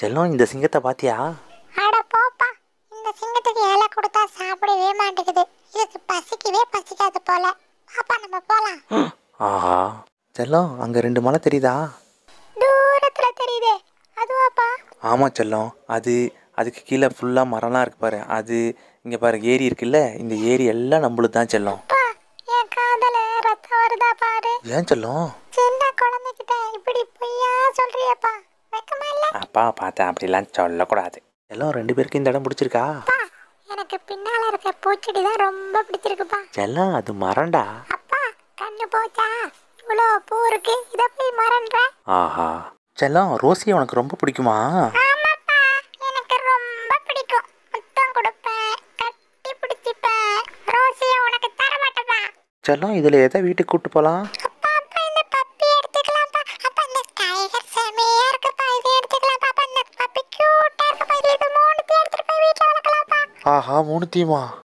செல்லம் இந்த சிங்கத்தை பாத்தியா அட போப்பா இந்த சிங்கத்துக்கு இலை கொடுத்தா சாப்பிடவே மாட்டேங்குது இதுக்கு பசிக்கவே பசிக்காது போல பாப்பா நம்ம போலாம் ஆஹா செல்லம் அங்கே ரெண்டு மலை தெரியுதா தூரத்துல தெரியுதே அதுவாப்பா ஆமாம் செல்லம் அது அதுக்கு கீழே ஃபுல்லாக மரம்லாம் இருக்கு பாரு அது இங்கே பாரு ஏரி இருக்குல்ல இந்த ஏரி எல்லாம் நம்மளுக்கு தான் செல்லம் அப்பா என் காதல ரத்தம் வருதா பாரு ஏன் செல்லம் சின்ன குழந்தைகிட்ட இப்படி பொய்யா சொல்றியப்பா வெக்கமா இல்ல அப்பா பார்த்தேன் அப்படிலாம் சொல்லக்கூடாது எல்லாம் ரெண்டு பேருக்கு இந்த இடம் பிடிச்சிருக்கா அப்பா எனக்கு பின்னால இருக்க பூச்செடி தான் ரொம்ப பிடிச்சிருக்குப்பா செல்லம் அது மரம்டா அப்பா கண்ணு போச்சா இவ்வளோ பூ இருக்கு இதை போய் மறன்ற ஆஹா செல்லம் ரோசி உனக்கு ரொம்ப பிடிக்குமா ஆமாப்பா எனக்கு ரொம்ப பிடிக்கும் முத்தம் கொடுப்பேன் கட்டி பிடிச்சிப்பேன் ரோசியை உனக்கு தர மாட்டேப்பா செல்லம் இதில் எதை வீட்டுக்கு கூப்பிட்டு போகலாம் அப்பா அப்பா இந்த பப்பி எடுத்துக்கலாம்ப்பா அப்பா இந்த டைகர் செமையா இருக்குப்பா இது எடுத்துக்கலாம்ப்பா அப்பா இந்த பப்பி கியூட்டா இருக்குப்பா இது இது மூணுத்தையும் எடுத்துட்டு போய் வீட்டுல வளர்க்கலாம்ப்பா ஆஹா மூணுத்தையுமா